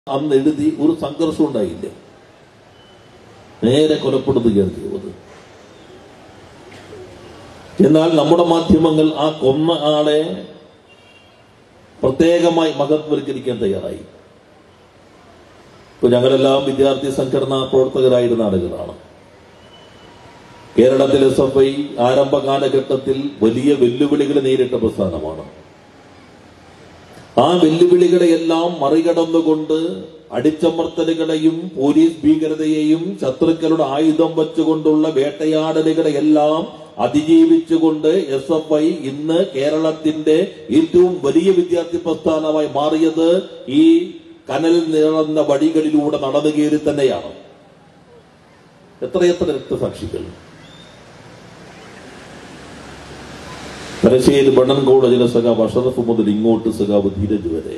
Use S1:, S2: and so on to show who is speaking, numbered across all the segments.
S1: അന്ന് എഴുതി ഒരു സംഘർഷം ഉണ്ടായില്ല നേരെ കൊലപ്പെടുത്തുകയാണ് ചെയ്തത് എന്നാൽ നമ്മുടെ മാധ്യമങ്ങൾ ആ കൊന്ന ആളെ പ്രത്യേകമായി മഹത്വവൽക്കരിക്കാൻ തയ്യാറായി ഇപ്പൊ ഞങ്ങളെല്ലാം വിദ്യാർത്ഥി സംഘടനാ പ്രവർത്തകരായിരുന്ന ആളുകളാണ് കേരളത്തിലെ എസ് എഫ് ഐ ആരംഭ കാലഘട്ടത്തിൽ വലിയ വെല്ലുവിളികൾ നേരിട്ട പ്രസ്ഥാനമാണ് ആ വെല്ലുവിളികളെയെല്ലാം മറികടന്നുകൊണ്ട് അടിച്ചമർത്തലുകളെയും പോലീസ് ഭീകരതയെയും ശത്രുക്കളുടെ ആയുധം വെച്ചുകൊണ്ടുള്ള വേട്ടയാടലുകളെയെല്ലാം അതിജീവിച്ചുകൊണ്ട് എസ് എഫ് ഐ ഇന്ന് കേരളത്തിന്റെ ഏറ്റവും വലിയ വിദ്യാർത്ഥി പ്രസ്ഥാനമായി മാറിയത് ഈ കനൽ നിറഞ്ഞ വഴികളിലൂടെ നടന്നു കയറി തന്നെയാണ് എത്രയെത്ര രക്തസാക്ഷികൾ തലശ്ശേരി ബണ്ണൻ കോളേജിലെ സഖാവ് അഷറഫ് മുതൽ ഇങ്ങോട്ട് സഖാവ് ധീരജ് വരെ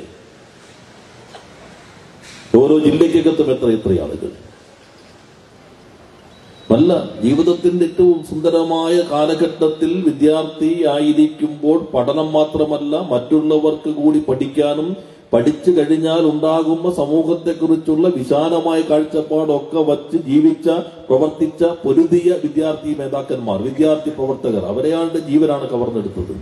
S1: ഓരോ ജില്ലയ്ക്കകത്തും എത്ര എത്ര ആളുകൾ നല്ല ജീവിതത്തിന്റെ ഏറ്റവും സുന്ദരമായ കാലഘട്ടത്തിൽ വിദ്യാർത്ഥി ആയിരിക്കുമ്പോൾ പഠനം മാത്രമല്ല മറ്റുള്ളവർക്ക് കൂടി പഠിക്കാനും പഠിച്ചു കഴിഞ്ഞാൽ ഉണ്ടാകുന്ന സമൂഹത്തെക്കുറിച്ചുള്ള വിശാലമായ കാഴ്ചപ്പാടൊക്കെ വച്ച് ജീവിച്ച പ്രവർത്തിച്ച പൊരുതിയ വിദ്യാർത്ഥി നേതാക്കന്മാർ വിദ്യാർത്ഥി പ്രവർത്തകർ അവരെയാളുടെ ജീവനാണ് കവർന്നെടുത്തത്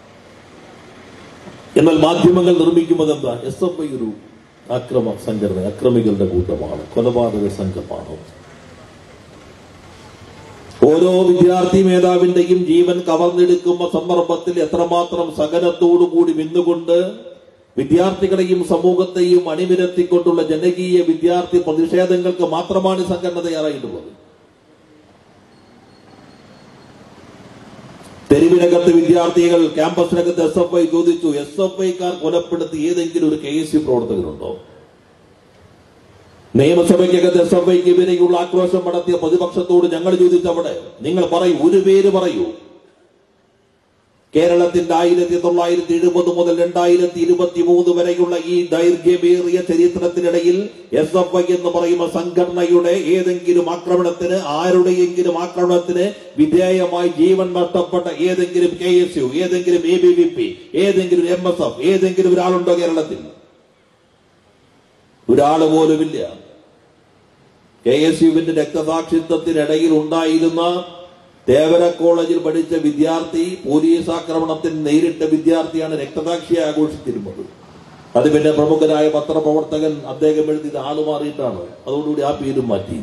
S1: എന്നാൽ മാധ്യമങ്ങൾ നിർമ്മിക്കുന്നത് എന്താ എസ് എഫ് ഐ ഒരു അക്രമ സംഘടന അക്രമികളുടെ കൂട്ടമാണ് കൊലപാതക സംഘമാണ് ഓരോ വിദ്യാർത്ഥി മേധാവിന്റെയും ജീവൻ കവർന്നെടുക്കുന്ന സന്ദർഭത്തിൽ എത്രമാത്രം സഹനത്തോടുകൂടി നിന്നുകൊണ്ട് വിദ്യാർത്ഥികളെയും സമൂഹത്തെയും അണിനിരത്തിക്കൊണ്ടുള്ള ജനകീയ വിദ്യാർത്ഥി പ്രതിഷേധങ്ങൾക്ക് മാത്രമാണ് ഈ സംഘടന തയ്യാറായിട്ടുള്ളത് തെരുവിനകത്ത് വിദ്യാർത്ഥികൾ ക്യാമ്പസിനകത്ത് എസ് എഫ് ഐ ചോദിച്ചു എസ് എഫ് ഐക്കാർ കൊലപ്പെടുത്തി ഏതെങ്കിലും ഒരു കെ എസ് യു പ്രവർത്തകരുണ്ടോ നിയമസഭയ്ക്കകത്ത് എസ് എഫ് ഐക്കെതിരെയുള്ള ആക്രോശം നടത്തിയ പ്രതിപക്ഷത്തോട് ഞങ്ങൾ ചോദിച്ചവിടെ നിങ്ങൾ പറയൂ ഒരു പേര് പറയൂ കേരളത്തിന്റെ ആയിരത്തി തൊള്ളായിരത്തി എഴുപത് മുതൽ രണ്ടായിരത്തി ഇരുപത്തി മൂന്ന് വരെയുള്ള ഈ ദൈർഘ്യമേറിയ ചരിത്രത്തിനിടയിൽ എസ് എഫ് ഐ എന്ന് പറയുന്ന സംഘടനയുടെ ഏതെങ്കിലും ആക്രമണത്തിന് ആരുടെയെങ്കിലും ആക്രമണത്തിന് വിധേയമായി ജീവൻ നഷ്ടപ്പെട്ട ഏതെങ്കിലും കെ എസ് യു ഏതെങ്കിലും എ ബി വി പി ഏതെങ്കിലും എം എസ് എഫ് ഏതെങ്കിലും ഒരാളുണ്ടോ കേരളത്തിൽ ഒരാള് പോലുമില്ല കെ എസ് യുവിന്റെ രക്തസാക്ഷിത്വത്തിനിടയിൽ ഉണ്ടായിരുന്ന തേവര കോളേജിൽ പഠിച്ച വിദ്യാർത്ഥി പോലീസ് ആക്രമണത്തിന് നേരിട്ട വിദ്യാർത്ഥിയാണ് രക്തസാക്ഷിയെ ആഘോഷിച്ചിരുന്നത് അത് പിന്നെ പ്രമുഖനായ പത്രപ്രവർത്തകൻ അദ്ദേഹം എഴുതിയത് ആളുമാറിയിട്ടാണ് അതോടുകൂടി ആ പേരും മാറ്റി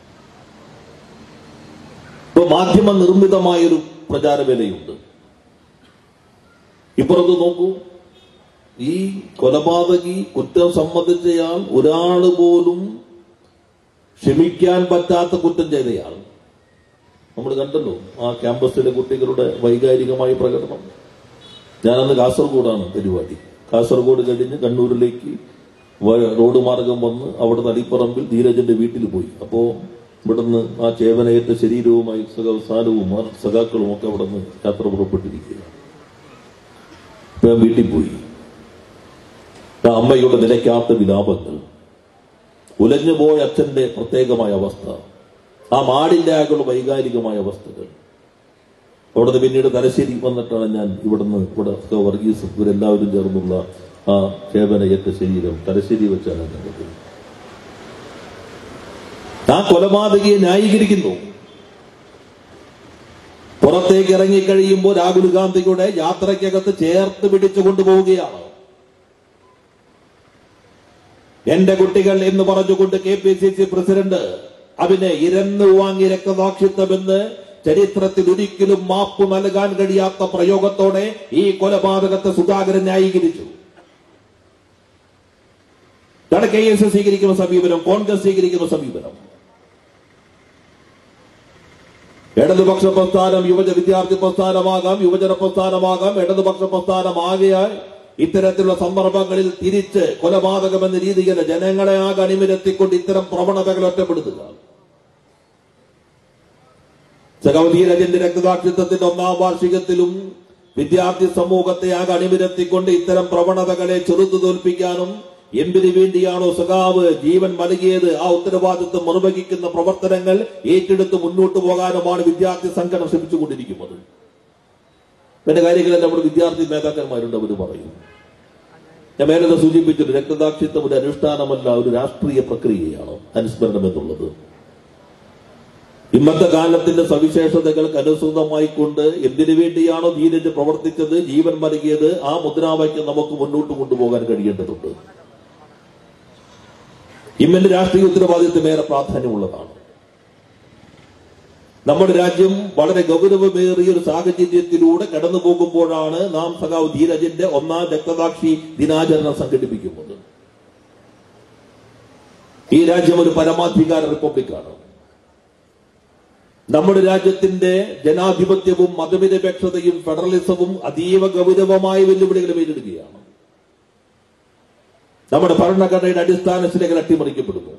S1: ഇപ്പൊ മാധ്യമ നിർമ്മിതമായൊരു പ്രചാരവേലയുണ്ട് ഇപ്പുറത്ത് നോക്കൂ ഈ കൊലപാതകി കുറ്റം സമ്മതിച്ചയാൾ ഒരാള് പോലും ക്ഷമിക്കാൻ പറ്റാത്ത കുറ്റം ചെയ്തയാൾ നമ്മൾ കണ്ടല്ലോ ആ ക്യാമ്പസിലെ കുട്ടികളുടെ വൈകാരികമായ പ്രകടനം ഞാനന്ന് കാസർഗോഡാണ് പരിപാടി കാസർഗോഡ് കഴിഞ്ഞ് കണ്ണൂരിലേക്ക് വ- റോഡ് മാർഗം വന്ന് അവിടെ തളിപ്പറമ്പിൽ ധീരജന്റെ വീട്ടിൽ പോയി അപ്പോ ഇവിടുന്ന് ആ ചേവനയേറ്റ ശരീരവുമായി സഹസാരവും ആ സഖാക്കളും ഒക്കെ അവിടെ നിന്ന് യാത്ര പുറപ്പെട്ടിരിക്കുകയാണ് ഇപ്പൊ ഞാൻ വീട്ടിൽ പോയി ആ അമ്മയുടെ നിലയ്ക്കാത്ത വിലാപങ്ങൾ ഉലഞ്ഞുപോയ അച്ഛന്റെ പ്രത്യേകമായ അവസ്ഥ ആ മാടിന്റെ ആകുള്ള വൈകാരികമായ അവസ്ഥകൾ അവിടുന്ന് പിന്നീട് തലശ്ശേരി വന്നിട്ടാണ് ഞാൻ ഇവിടുന്ന് ഇവിടെ സഹ വർഗീസ് ഇവരെല്ലാവരും ചേർന്നുള്ള ആ സേവനയേറ്റ ശരീരം തലശ്ശേരി വെച്ചാണ് ഞാൻ കണ്ടത് ആ കൊലപാതകയെ ന്യായീകരിക്കുന്നു പുറത്തേക്ക് ഇറങ്ങിക്കഴിയുമ്പോൾ രാഹുൽ ഗാന്ധിയുടെ യാത്രയ്ക്കകത്ത് ചേർത്ത് പിടിച്ചു കൊണ്ടുപോവുകയാണ് എന്റെ കുട്ടികൾ എന്ന് പറഞ്ഞുകൊണ്ട് K P C C president അവന് ഇരന്നു വാങ്ങി രക്തസാക്ഷിത്വമെന്ന് ചരിത്രത്തിൽ ഒരിക്കലും മാപ്പ് നൽകാൻ കഴിയാത്ത പ്രയോഗത്തോടെ ഈ കൊലപാതകത്തെ സുധാകരൻ ന്യായീകരിച്ചു ഇതാണ് കെ എസ് എസ് സ്വീകരിക്കുന്ന സമീപനം കോൺഗ്രസ് സ്വീകരിക്കുന്ന സമീപനം ഇടതുപക്ഷ പ്രസ്ഥാനം യുവജ വിദ്യാർത്ഥി പ്രസ്ഥാനമാകാം യുവജന പ്രസ്ഥാനമാകാം ഇടതുപക്ഷ പ്രസ്ഥാനമാകയാൽ ഇത്തരത്തിലുള്ള സന്ദർഭങ്ങളിൽ തിരിച്ച് കൊലപാതകം എന്ന രീതിയിൽ ജനങ്ങളെ ആകെ അണിനിരത്തിക്കൊണ്ട് ഇത്തരം പ്രവണതകൾ ഒറ്റപ്പെടുത്തുക സഹവധീരജന്റെ രക്തസാക്ഷിത്വത്തിന്റെ ഒന്നാം വാർഷികത്തിലും വിദ്യാർത്ഥി സമൂഹത്തെ ആകെ അണിനിരത്തിക്കൊണ്ട് ഇത്തരം പ്രവണതകളെ ചെറുത്തു തോൽപ്പിക്കാനും എന്തിനു വേണ്ടിയാണോ സഖാവ് ജീവൻ നൽകിയത് ആ ഉത്തരവാദിത്വം നിർവഹിക്കുന്ന പ്രവർത്തനങ്ങൾ ഏറ്റെടുത്ത് മുന്നോട്ട് പോകാനുമാണ് വിദ്യാർത്ഥി സംഘടന ശ്രമിച്ചുകൊണ്ടിരിക്കുന്നത് എന്റെ കാര്യങ്ങളെല്ലാം നമ്മുടെ വിദ്യാർത്ഥി നേതാക്കന്മാരുണ്ട് അവർ പറയും ഞാൻ നേരത്തെ സൂചിപ്പിച്ചിട്ട് രക്തസാക്ഷിത്വം ഒരു അനുഷ്ഠാനമല്ല ഒരു രാഷ്ട്രീയ പ്രക്രിയയാണ് അനുസ്മരണം എന്നുള്ളത് ഇന്നത്തെ കാലത്തിന്റെ സവിശേഷതകൾക്ക് അനുസൃതമായിക്കൊണ്ട് എന്തിനു വേണ്ടിയാണോ ധീരജ് പ്രവർത്തിച്ചത് ജീവൻ നൽകിയത് ആ മുദ്രാവാക്യം നമുക്ക് മുന്നോട്ട് കൊണ്ടുപോകാൻ കഴിയേണ്ടതുണ്ട് ഇമ്മന്റെ രാഷ്ട്രീയ ഉത്തരവാദിത്വം ഏറെ പ്രാധാന്യമുള്ളതാണ് നമ്മുടെ രാജ്യം വളരെ ഗൗരവമേറിയ ഒരു സാഹചര്യത്തിലൂടെ കടന്നു പോകുമ്പോഴാണ് നാം സഖാവ് ധീരജിന്റെ ഒന്നാം രക്തസാക്ഷി ദിനാചരണം സംഘടിപ്പിക്കുന്നത് ഈ രാജ്യം ഒരു പരമാധികാര റിപ്പബ്ലിക്കാണ് നമ്മുടെ രാജ്യത്തിന്റെ ജനാധിപത്യവും മതനിരപേക്ഷതയും ഫെഡറലിസവും അതീവ ഗൗരവമായ വെല്ലുവിളികൾ നേരിടുകയാണ് നമ്മുടെ ഭരണഘടനയുടെ അടിസ്ഥാന ശിലകൾ അട്ടിമറിക്കപ്പെടുന്നു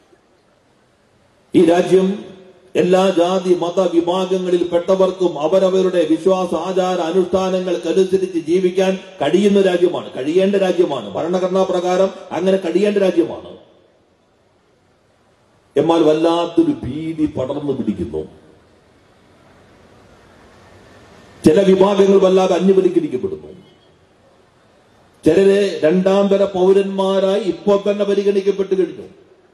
S1: ഈ രാജ്യം എല്ലാ ജാതി മത വിഭാഗങ്ങളിൽ പെട്ടവർക്കും അവരവരുടെ വിശ്വാസ ആചാര അനുഷ്ഠാനങ്ങൾക്കനുസരിച്ച് ജീവിക്കാൻ കഴിയുന്ന രാജ്യമാണ് കഴിയേണ്ട രാജ്യമാണ് ഭരണഘടനാ പ്രകാരം അങ്ങനെ കഴിയേണ്ട രാജ്യമാണ് എന്നാൽ വല്ലാത്തൊരു ഭീതി പടർന്നു പിടിക്കുന്നു ചില വിഭാഗങ്ങൾ വല്ലാതെ അന്യവൽക്കരിക്കപ്പെടുന്നു ചിലരെ രണ്ടാം തര പൗരന്മാരായി ഇപ്പോൾ തന്നെ പരിഗണിക്കപ്പെട്ടു കഴിഞ്ഞു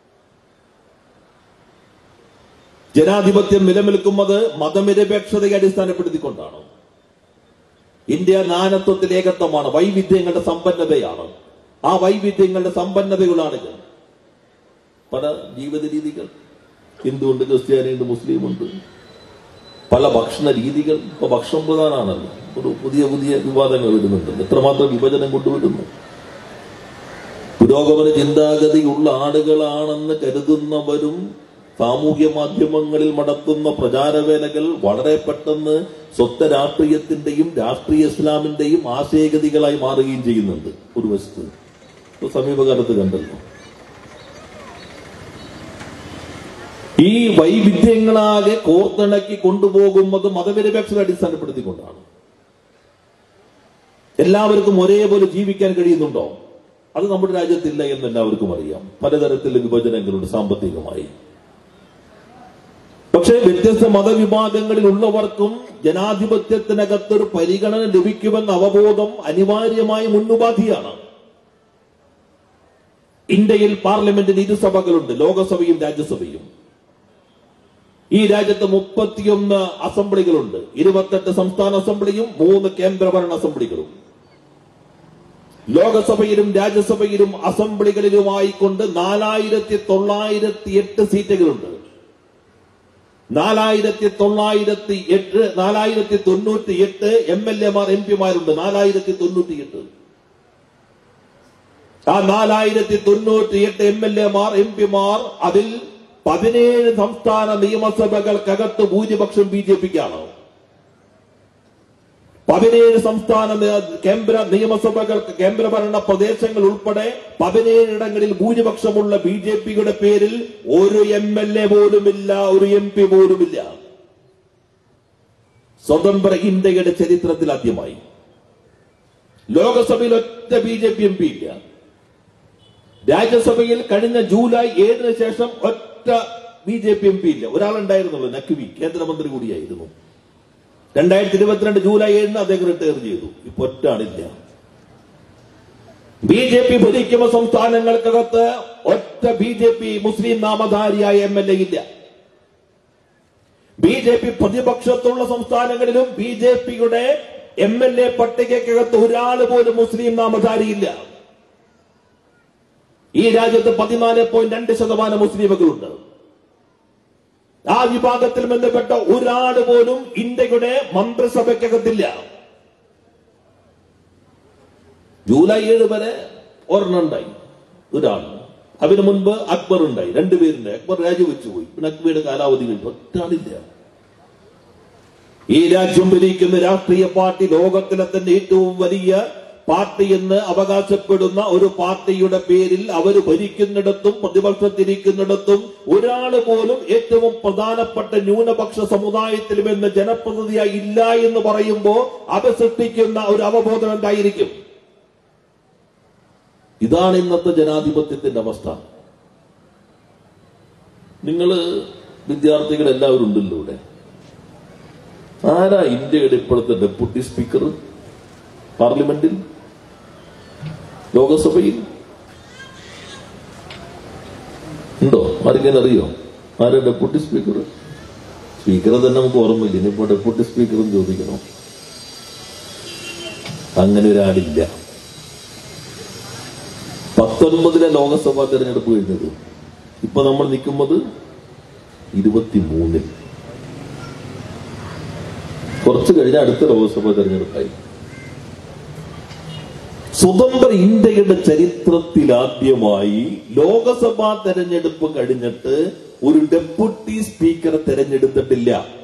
S1: ജനാധിപത്യം നിലനിൽക്കുന്നത് മതനിരപേക്ഷതയെ അടിസ്ഥാനപ്പെടുത്തിക്കൊണ്ടാണ് ഇന്ത്യ നാനത്വത്തിൽ ഏകത്വമാണ് വൈവിധ്യങ്ങളുടെ സമ്പന്നതയാണ് ആ വൈവിധ്യങ്ങളുടെ സമ്പന്നതകളാണിത് പല ജീവിത രീതികൾ ഹിന്ദുവുണ്ട് ക്രിസ്ത്യാനിയുണ്ട് മുസ്ലിമുണ്ട് പല ഭക്ഷണ രീതികൾ ഇപ്പൊ ഭക്ഷണം പ്രധാനമാണല്ലോ ഒരു പുതിയ പുതിയ വിവാദങ്ങൾ വരുന്നുണ്ട് എത്രമാത്രം വിഭജനം കൊണ്ടുവരുന്നു പുരോഗമന ചിന്താഗതിയുള്ള ആളുകളാണെന്ന് കരുതുന്നവരും സാമൂഹ്യ മാധ്യമങ്ങളിൽ നടത്തുന്ന പ്രചാരവേലകൾ വളരെ പെട്ടെന്ന് സ്വത്ത രാഷ്ട്രീയത്തിന്റെയും രാഷ്ട്രീയ ഇസ്ലാമിന്റെയും ആശയഗതികളായി മാറുകയും ചെയ്യുന്നുണ്ട് ഒരു വശത്ത് ഇപ്പൊ സമീപകാലത്ത് കണ്ടല്ലോ ഈ വൈവിധ്യങ്ങളാകെ കോർത്തിണക്കി കൊണ്ടുപോകുന്നത് മതനിരപേക്ഷത അടിസ്ഥാനപ്പെടുത്തിക്കൊണ്ടാണ് എല്ലാവർക്കും ഒരേപോലെ ജീവിക്കാൻ കഴിയുന്നുണ്ടോ അത് നമ്മുടെ രാജ്യത്തില്ല എന്ന് എല്ലാവർക്കും അറിയാം പലതരത്തിലുള്ള വിഭജനങ്ങളുണ്ട് സാമ്പത്തികമായി പക്ഷേ വ്യത്യസ്ത മതവിഭാഗങ്ങളിൽ ഉള്ളവർക്കും ജനാധിപത്യത്തിനകത്തൊരു പരിഗണന ലഭിക്കുമെന്ന അവബോധം അനിവാര്യമായ മുന്നുപാധിയാണ് ഇന്ത്യയിൽ പാർലമെന്റിന് ഇരുസഭകളുണ്ട് ലോകസഭയും രാജ്യസഭയും ഈ രാജ്യത്ത് മുപ്പത്തിയൊന്ന് അസംബ്ലികളുണ്ട് ഇരുപത്തെട്ട് സംസ്ഥാന അസംബ്ലിയും മൂന്ന് കേന്ദ്രഭരണ അസംബ്ലികളും ലോകസഭയിലും രാജ്യസഭയിലും അസംബ്ലികളിലുമായിക്കൊണ്ട് നാലായിരത്തി തൊള്ളായിരത്തി എട്ട് സീറ്റുകളുണ്ട് നാലായിരത്തി തൊള്ളായിരത്തി എട്ട് നാലായിരത്തി തൊണ്ണൂറ്റി എട്ട് എം എൽ എമാർ എം പിമാരുണ്ട് നാലായിരത്തി തൊണ്ണൂറ്റി എട്ട് ആ നാലായിരത്തി തൊണ്ണൂറ്റി എട്ട് എം എൽ എമാർ എം പിമാർ അതിൽ പതിനേഴ് സംസ്ഥാന നിയമസഭകൾക്കകത്ത് ഭൂരിപക്ഷം ബി ജെ പിക്കാണ് പതിനേഴ് സംസ്ഥാന നി- കേന്ദ്ര നിയമസഭകൾക്ക് കേന്ദ്രഭരണ പ്രദേശങ്ങൾ ഉൾപ്പെടെ പതിനേഴിടങ്ങളിൽ ഭൂരിപക്ഷമുള്ള ബി ജെ പിയുടെ പേരിൽ ഒരു എം എൽ എ പോലുമില്ല ഒരു എം പി പോലുമില്ല സ്വതന്ത്ര ഇന്ത്യയുടെ ചരിത്രത്തിൽ ആദ്യമായി ലോകസഭയിൽ ഒറ്റ B J P M P ഇല്ല രാജ്യസഭയിൽ കഴിഞ്ഞ ജൂലൈ ഏഴിന് ശേഷം ഒറ്റ B J P M P ഇല്ല ഒരാളുണ്ടായിരുന്നുള്ളൂ നഖ്വി കേന്ദ്രമന്ത്രി കൂടിയായിരുന്നു രണ്ടായിരത്തി ഇരുപത്തിരണ്ട് ജൂലൈ ഏഴിന് അദ്ദേഹം റിട്ടയർ ചെയ്തു ഇപ്പൊ ഒറ്റ ആളില്ല ബി ജെ പി ഭരിക്കുന്ന സംസ്ഥാനങ്ങൾക്കകത്ത് ഒറ്റ ബി ജെ പി മുസ്ലിം നാമധാരിയായ എം എൽ എ ഇല്ല ബി ജെ പി പ്രതിപക്ഷത്തുള്ള സംസ്ഥാനങ്ങളിലും ബി ജെ പിയുടെ എം എൽ എ പട്ടികയ്ക്കകത്ത് ഒരാൾ പോലും മുസ്ലിം നാമധാരിയില്ല ഈ രാജ്യത്ത് പതിനാല് പോയിന്റ് രണ്ട് ശതമാനം മുസ്ലിമുകളുണ്ട് ആ വിഭാഗത്തിൽ ബന്ധപ്പെട്ട ഒരാൾ പോലും ഇന്ത്യയുടെ മന്ത്രിസഭയ്ക്കകത്തില്ല ജൂലൈ ഏഴ് വരെ ഒരെണ്ണം ഉണ്ടായി ഒരാൾ അതിനു മുൻപ് അക്ബർ ഉണ്ടായി രണ്ടുപേരുണ്ട് അക്ബർ രാജിവെച്ചു പോയി പിന്നെ അക്ബറുടെ കാലാവധി കഴിഞ്ഞു ഒറ്റാളില്ല ഈ രാജ്യം ഭരിക്കുന്ന രാഷ്ട്രീയ പാർട്ടി ലോകത്തിലെ തന്നെ ഏറ്റവും വലിയ പാർട്ടി എന്ന് അവകാശപ്പെടുന്ന ഒരു പാർട്ടിയുടെ പേരിൽ അവർ ഭരിക്കുന്നിടത്തും പ്രതിപക്ഷത്തിരിക്കുന്നിടത്തും ഒരാൾ പോലും ഏറ്റവും പ്രധാനപ്പെട്ട ന്യൂനപക്ഷ സമുദായത്തിലും എന്ന ജനപ്രതിനിധിയായി ഇല്ല എന്ന് പറയുമ്പോൾ അത് സൃഷ്ടിക്കുന്ന ഒരു അവബോധം എന്തായിരിക്കും ഇതാണ് ഇന്നത്തെ ജനാധിപത്യത്തിന്റെ അവസ്ഥ നിങ്ങള് വിദ്യാർത്ഥികൾ എല്ലാവരും ഉണ്ടല്ലോ ഇവിടെ ആരാ ഇന്ത്യയുടെ ഇപ്പോഴത്തെ ഡെപ്യൂട്ടി സ്പീക്കർ പാർലമെന്റിൽ ലോകസഭയിൽ ഉണ്ടോ ആർക്കെങ്കിലും അറിയോ ആരാ ഡെപ്യൂട്ടി സ്പീക്കർ സ്പീക്കറെ തന്നെ നമുക്ക് ഓർമ്മയില്ല ഇനിയിപ്പോ ഡെപ്യൂട്ടി സ്പീക്കറും ചോദിക്കണോ അങ്ങനെ ഒരാളില്ല പത്തൊൻപതിലെ ലോകസഭാ തെരഞ്ഞെടുപ്പ് കഴിഞ്ഞത് ഇപ്പൊ നമ്മൾ നിൽക്കുന്നത് ഇരുപത്തിമൂന്നിൽ കുറച്ച് കഴിഞ്ഞ അടുത്ത ലോക്സഭാ തെരഞ്ഞെടുപ്പായി സ്വതന്ത്ര ഇന്ത്യയുടെ ചരിത്രത്തിൽ ആദ്യമായി ലോകസഭാ തെരഞ്ഞെടുപ്പ് കഴിഞ്ഞിട്ട് ഒരു ഡെപ്യൂട്ടി സ്പീക്കറെ തെരഞ്ഞെടുത്തിട്ടില്ല